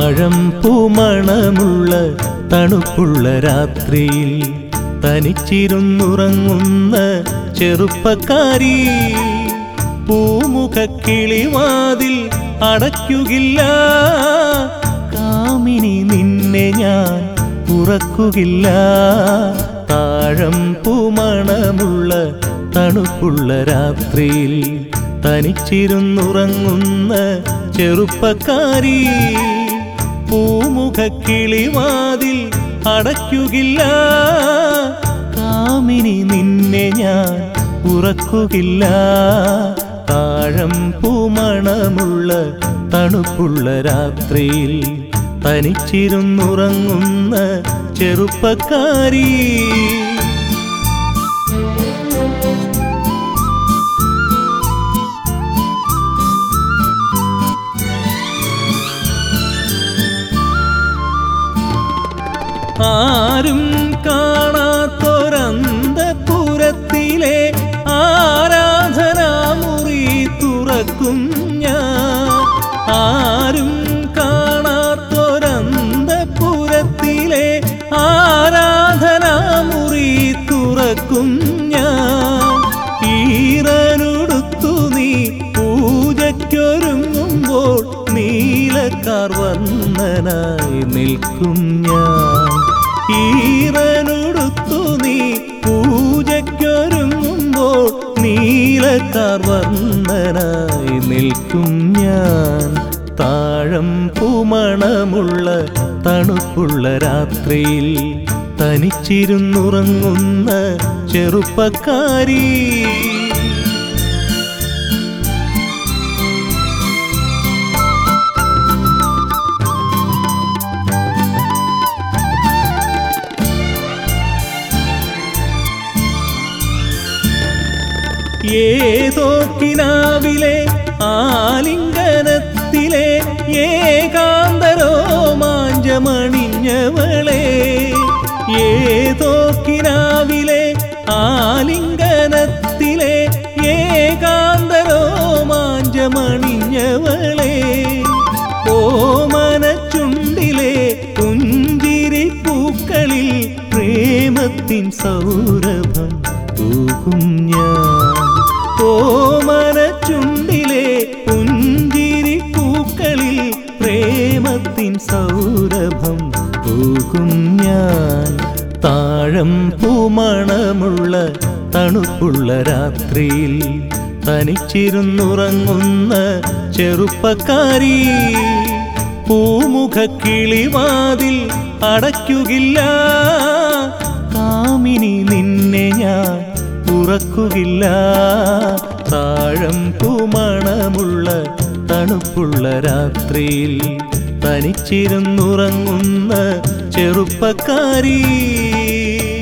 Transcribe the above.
താഴമ്പൂമണമുള്ള തണുപ്പുള്ള രാത്രിയിൽ തനിച്ചിരുന്നുറങ്ങുന്ന ചെറുപ്പക്കാരി പൂമുഖക്കിളിവാതിൽ അടയ്ക്കുകില്ല കാമിനി നിന്നെ ഞാൻ ഉറക്കുകില്ല താഴം പൂമണമുള്ള തണുപ്പുള്ള രാത്രിയിൽ തനിച്ചിരുന്നുറങ്ങുന്ന ചെറുപ്പക്കാരി പൂമുഖക്കിളിവാതിൽ അടയ്ക്കുകില്ല കാമിനി നിന്നെ ഞാൻ ഉറക്കുകില്ല താഴം പൂമണമുള്ള തണുപ്പുള്ള രാത്രിയിൽ തനിച്ചിരുന്നുറങ്ങുന്ന ചെറുപ്പക്കാരി ആരും കാണാത്തൊരന്തപുരത്തിലെ ആരാധനാമുറി തുറക്കും ഞാൻ ആരും കാണാത്തൊരന്തപുരത്തിലെ ആരാധനാമുറി തുറക്കും ഞാൻ ഈറനുടുത്തു നീ പൂജയ്ക്കൊരുങ്ങുമ്പോൾ നീലക്കാർ വർണ്ണനായി നിൽക്കും ഞാൻ ഈറനുടുത്തു നീ പൂജയ്ക്കൊരുങ്ങുമ്പോൾ നീലക്കാർ വർണ്ണനായി നിൽക്കും ഞാൻ താഴം പൂമണമുള്ള തണുപ്പുള്ള രാത്രിയിൽ തനിച്ചിരുന്നുറങ്ങുന്ന ചെറുപ്പക്കാരി ഏതോ കിനാവിലെ ആലിംഗനത്തിലെ ഏകാന്തരോ മാഞ്ചമണിഞ്ഞവളെ ഏതോ കിനാവിലെ ആലിംഗനത്തിലെ ഏകാന്തരോ മാഞ്ചമണിഞ്ഞവളെ ഓമനച്ചുണ്ടിലെ പുഞ്ചിരി പൂക്കളിൽ പ്രേമത്തിൻ സൗരഭം തൂകും ഞാൻ ഓമനച്ചുണ്ടിലെ പുഞ്ചിരി പൂക്കളിൽ പ്രേമത്തിൻ സൗരഭം തൂകും ഞാൻ താഴം പൂമണമുള്ള തണുപ്പുള്ള രാത്രിയിൽ തനിച്ചിരുന്നുറങ്ങുന്ന ചെറുപ്പക്കാരി പൂമുഖക്കിളിവാതിൽ അടയ്ക്കുകില്ല കാമിനി നിന്നെ ഞാൻ ഉറക്കുകില്ല താഴം പൂമണമുള്ള തണുപ്പുള്ള രാത്രിയിൽ തനിച്ചിരുന്നുറങ്ങുന്ന ചെറുപ്പക്കാരി